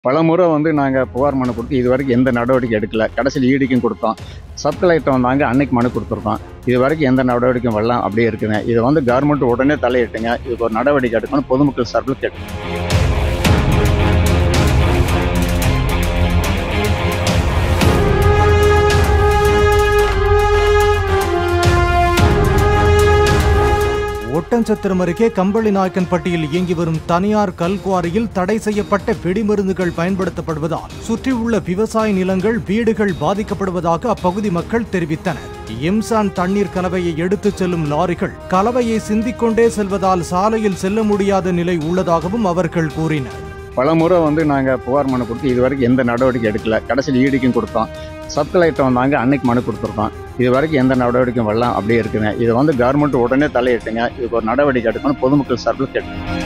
பல முறை வந்து நாங்கள் புகார் மனு கொடுத்து இது வரைக்கும் எந்த நடவடிக்கை எடுக்கல கடைசியில் ஈடிக்கும் கொடுத்தோம் சப் கலெக்டர் வந்தாங்க அன்னைக்கு மனு கொடுத்துருக்கோம் இது வரைக்கும் எந்த நடவடிக்கையும் வரலாம் அப்படியே இருக்குங்க இது வந்து கவர்மெண்ட் உடனே தலையிட்டுங்க இதுக்கு ஒரு நடவடிக்கை எடுக்கணும் பொதுமக்கள் சார்பில் கேட்டு ஒட்டன்சத்திரம் அருகே கம்பளி நாயக்கன்பட்டியில் இயங்கி வரும் தனியார் கல்குவாரியில் தடை செய்யப்பட்ட வெடிமருந்துகள் பயன்படுத்தப்படுவதால் சுற்றியுள்ள விவசாய நிலங்கள் வீடுகள் பாதிக்கப்படுவதாக அப்பகுதி மக்கள் தெரிவித்தனர் எம்சான் தண்ணீர் கலவையை எடுத்துச் செல்லும் லாரிகள் கலவையை சிந்திக்கொண்டே செல்வதால் சாலையில் செல்ல முடியாத நிலை உள்ளதாகவும் அவர்கள் கூறினர் பல முறை வந்து நாங்கள் புகார் மனு கொடுத்து இது வரைக்கும் எந்த நடவடிக்கை எடுக்கல கடைசியில் ஈடிக்கும் கொடுத்தோம் சப் கலெக்டர் வந்தாங்க அன்னைக்கு மனு கொடுத்துருக்கோம் இது வரைக்கும் எந்த நடவடிக்கையும் வரலாம் அப்படியே இருக்குங்க இது வந்து கவர்மெண்ட் உடனே தலையிட்டுங்க இதுக்கு ஒரு நடவடிக்கை எடுக்கணும் பொதுமக்கள் சார்பில் கேட்டு